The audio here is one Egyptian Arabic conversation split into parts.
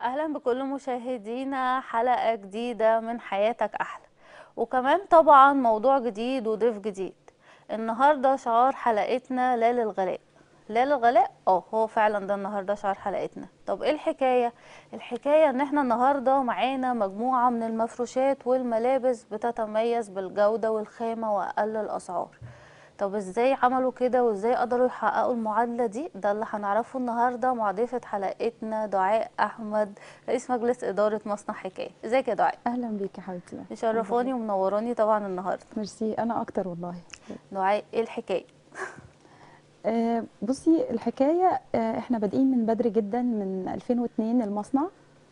أهلا بكل مشاهدينا حلقة جديدة من حياتك أحلى وكمان طبعا موضوع جديد وضيف جديد النهاردة شعار حلقتنا لا للغلاء لا للغلاء اه هو فعلا ده النهاردة شعار حلقتنا طب ايه الحكاية الحكاية ان احنا النهاردة معانا مجموعة من المفروشات والملابس بتتميز بالجودة والخامة وأقل الأسعار طب ازاي عملوا كده وازاي قدروا يحققوا المعادلة دي ده اللي هنعرفه النهارده مع ضيفة حلقتنا دعاء احمد رئيس مجلس ادارة مصنع حكاية ازيك يا دعاء اهلا بيك يا حبيبتي مشرفاني ومنوراني طبعا النهارده ميرسي انا اكتر والله دعاء ايه الحكاية آه بصي الحكايه آه احنا بادئين من بدري جدا من 2002 المصنع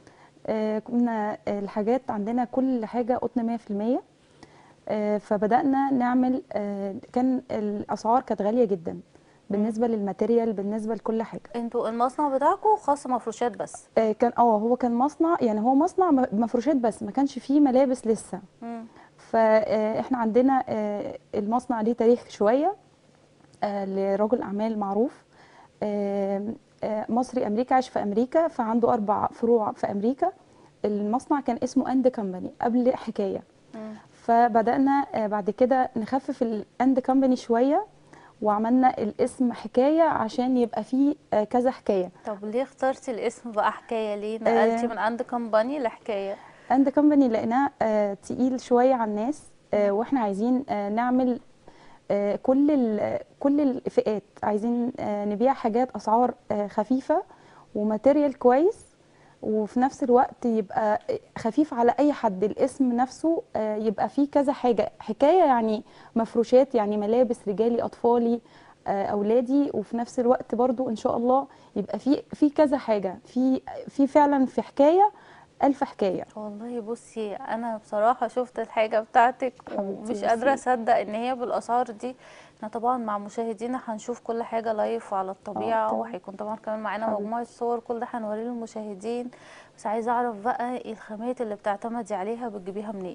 آه كنا الحاجات عندنا كل حاجه قطن 100% آه فبدانا نعمل آه كان الاسعار كانت غاليه جدا بالنسبه للماتيريال بالنسبه لكل حاجه انتوا المصنع بتاعكم خاص مفروشات بس آه كان اه هو كان مصنع يعني هو مصنع م- مفروشات بس ما كانش فيه ملابس لسه مم. فاحنا عندنا آه، المصنع ليه تاريخ شويه آه، لرجل اعمال معروف آه، آه، مصري امريكا عاش في امريكا فعنده اربع فروع في امريكا المصنع كان اسمه اند كمباني قبل حكايه مم. فبدانا آه، بعد كده نخفف الاند كمباني شويه وعملنا الاسم حكايه عشان يبقى فيه آه، كذا حكايه طب ليه اخترتي الاسم بقى حكاية ليه نقلتي آه. من عند كومباني لحكاية اند كومباني لقيناه آه، تقيل شويه على الناس آه، واحنا عايزين آه، نعمل آه، كل ال- كل الفئات عايزين آه، نبيع حاجات اسعار آه، خفيفه وماتيريال كويس وفي نفس الوقت يبقى خفيف على اي حد الاسم نفسه آه، يبقى فيه كذا حاجه حكايه يعني مفروشات يعني ملابس رجالي اطفالي آه، اولادي وفي نفس الوقت برضو ان شاء الله يبقى في في كذا حاجه في في فعلا في حكايه ألف حكايه والله بصي انا بصراحه شفت الحاجه بتاعتك حبيبتي، ومش ميرسي. قادره اصدق ان هي بالاسعار دي احنا طبعا مع مشاهدينا هنشوف كل حاجه لايف وعلى الطبيعه طبعاً. وهيكون طبعا كمان معانا حبيبتي. مجموعه صور كل ده هنوريه للمشاهدين بس عايزه اعرف بقى ايه الخامات اللي بتعتمدي عليها بتجيبيها منين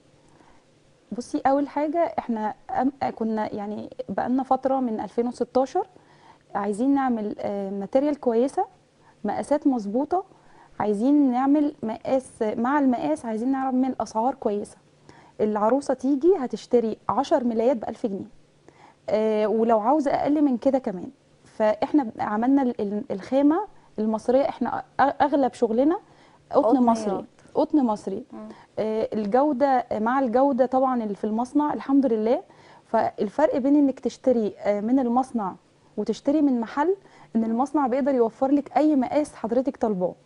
بصي اول حاجه احنا أم- كنا يعني بقالنا فتره من 2016 عايزين نعمل آه، ماتيريال كويسه مقاسات مظبوطه عايزين نعمل مقاس مع المقاس عايزين نعمل اسعار كويسه العروسه تيجي هتشتري 10 ملايات ب 1000 جنيه آه، ولو عاوزه اقل من كده كمان فاحنا عملنا ال- ال- الخامه المصريه احنا أ- اغلب شغلنا قطن قطنيات. مصري قطن مصري مم. آه، الجودة مع الجودة طبعا اللي في المصنع الحمد لله فالفرق بين انك تشتري آه، من المصنع وتشتري من محل ان المصنع بيقدر يوفر لك اي مقاس حضرتك طالباه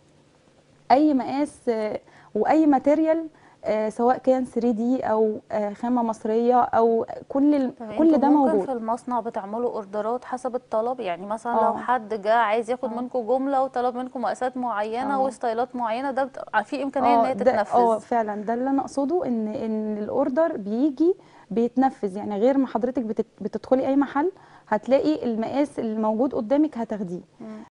اي مقاس آه، واي ماتيريال آه، سواء كان 3 دي او آه، خامة مصرية او كل ال- طب كل انتوا ده ممكن موجود في المصنع بتعملوا اوردرات حسب الطلب يعني مثلا لو اه. حد جه عايز ياخد اه. منكم جمله وطلب منكم مقاسات معينه اه. وستايلات معينه ده بت... في امكانيه ان اه هي ده اه تتنفذ فعلا ده اللي انا اقصده ان ان الاوردر بيجي بيتنفذ يعني غير ما حضرتك بتت- بتدخلي اي محل هتلاقي المقاس الموجود قدامك هتاخديه مم.